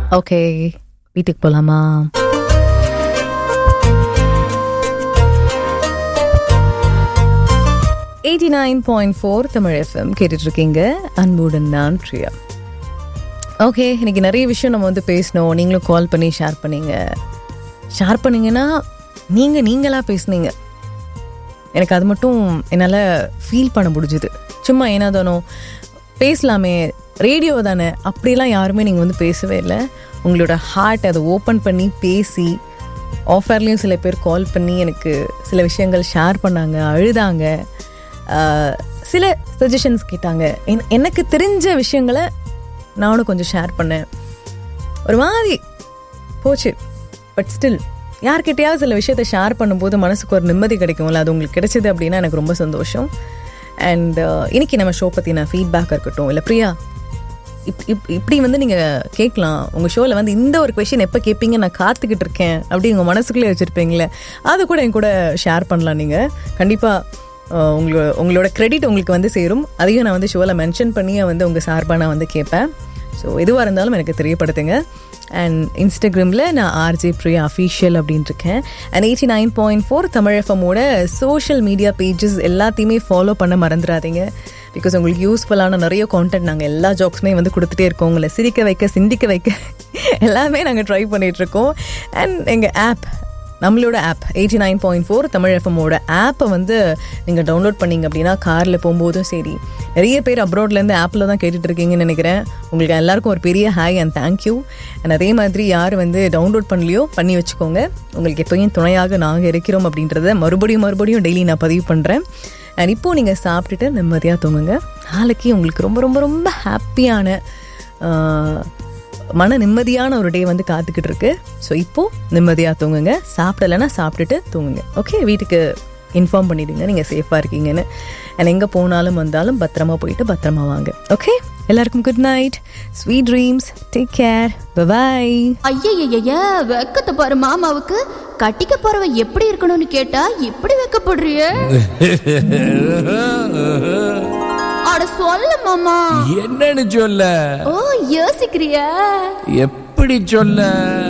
okay வீட்டுக்கு போலாமா eighty nine point four Tamil FM கேட்டுட்டு இருக்கீங்க அன்புடன் நான் பிரியா ஓகே இன்னைக்கு நிறைய விஷயம் நம்ம வந்து பேசணும் நீங்களும் கால் பண்ணி ஷேர் பண்ணீங்க ஷேர் பண்ணீங்கன்னா நீங்கள் நீங்களாக பேசுனீங்க எனக்கு அது மட்டும் என்னால் ஃபீல் பண்ண முடிஞ்சுது சும்மா ஏனாதானோ பேசலாமே ரேடியோ தானே அப்படிலாம் யாருமே நீங்கள் வந்து பேசவே இல்லை உங்களோட ஹார்ட் அதை ஓப்பன் பண்ணி பேசி ஆஃபர்லேயும் சில பேர் கால் பண்ணி எனக்கு சில விஷயங்கள் ஷேர் பண்ணாங்க அழுதாங்க ஆஹ், சில சஜஷன்ஸ் கேட்டாங்க என் எனக்கு தெரிஞ்ச விஷயங்களை நானும் கொஞ்சம் ஷேர் பண்ணேன் ஒரு மாதிரி போச்சு பட் ஸ்டில் யார்கிட்டயாவது சில விஷயத்தை ஷேர் பண்ணும்போது மனசுக்கு ஒரு நிம்மதி கிடைக்கும்ல அது உங்களுக்கு கிடைச்சது அப்படின்னா எனக்கு ரொம்ப சந்தோஷம் அண்ட் இன்னைக்கு நம்ம ஷோ பற்றின ஃபீட்பேக் இருக்கட்டும் இல்லை பிரியா இப் இப் இப்படி வந்து நீங்கள் கேட்கலாம் உங்கள் ஷோவில் வந்து இந்த ஒரு கொஷின் எப்போ கேட்பீங்க நான் காத்துக்கிட்டு இருக்கேன் அப்படி உங்கள் மனசுக்குள்ளே வச்சுருப்பீங்களே அது கூட என் கூட ஷேர் பண்ணலாம் நீங்கள் கண்டிப்பாக உங்களோட உங்களோட கிரெடிட் உங்களுக்கு வந்து சேரும் அதையும் நான் வந்து ஷோவில் மென்ஷன் பண்ணி வந்து உங்கள் சார்பாக நான் வந்து கேட்பேன் ஸோ எதுவாக இருந்தாலும் எனக்கு தெரியப்படுத்துங்க அண்ட் இன்ஸ்டாகிராமில் நான் ஆர்ஜே பிரியா அஃபீஷியல் அப்படின்ட்டு இருக்கேன் and eighty nine point four Tamil எஃப்எம்மோட சோஷியல் மீடியா பேஜஸ் எல்லாத்தையுமே ஃபாலோ பண்ண மறந்துடாதீங்க பிகாஸ் உங்களுக்கு யூஸ்ஃபுல்லான நிறைய கான்டென்ட் நாங்கள் எல்லா ஜாக்ஸுமே வந்து கொடுத்துட்டே இருக்கோம் உங்களை சிரிக்க வைக்க சிந்திக்க வைக்க எல்லாமே நாங்கள் ட்ரை பண்ணிகிட்ருக்கோம் அண்ட் எங்கள் ஆப் நம்மளோட app eighty nine point four Tamil எஃப்எம்மோட ஆப்பை வந்து நீங்கள் டவுன்லோட் பண்ணீங்க அப்படின்னா காரில் போகும்போதும் சரி நிறைய பேர் அப்ராட்லேருந்து ஆப்பில் தான் கேட்டுட்டு இருக்கீங்கன்னு நினைக்கிறேன் உங்களுக்கு எல்லாருக்கும் ஒரு பெரிய ஹாய் அண்ட் தேங்க்யூ அண்ட் அதே மாதிரி யார் வந்து டவுன்லோட் பண்ணலையோ பண்ணி வச்சுக்கோங்க உங்களுக்கு எப்பயும் துணையாக நாங்கள் இருக்கிறோம் அப்படின்றத மறுபடியும் மறுபடியும் டெய்லி நான் பதிவு பண்ணுறேன் அண்ட் இப்போது நீங்கள் சாப்பிட்டுட்டு நிம்மதியாக தூங்குங்க நாளைக்கு உங்களுக்கு ரொம்ப ரொம்ப ரொம்ப ஹாப்பியான மன நிம்மதியான ஒரு டே வந்து காத்துக்கிட்டு இருக்கு ஸோ இப்போ நிம்மதியாக தூங்குங்க சாப்பிடலைன்னா சாப்பிட்டுட்டு தூங்குங்க ஓகே வீட்டுக்கு இன்ஃபார்ம் பண்ணிடுங்க நீங்கள் சேஃபாக இருக்கீங்கன்னு அண்ட் எங்கே போனாலும் வந்தாலும் பத்திரமா போயிட்டு பத்திரமா வாங்க ஓகே எல்லாருக்கும் good night sweet dreams take care bye bye ஐயய்யய்ய வெக்கத்தை பாரு மாமாவுக்கு கட்டிக்க போறவ எப்படி இருக்கணும்னு கேட்டா இப்படி வெக்கப்படுறிய அட சொல்ல மாமா என்னன்னு சொல்ல ஓ யோசிக்கிறியா எப்படி சொல்ல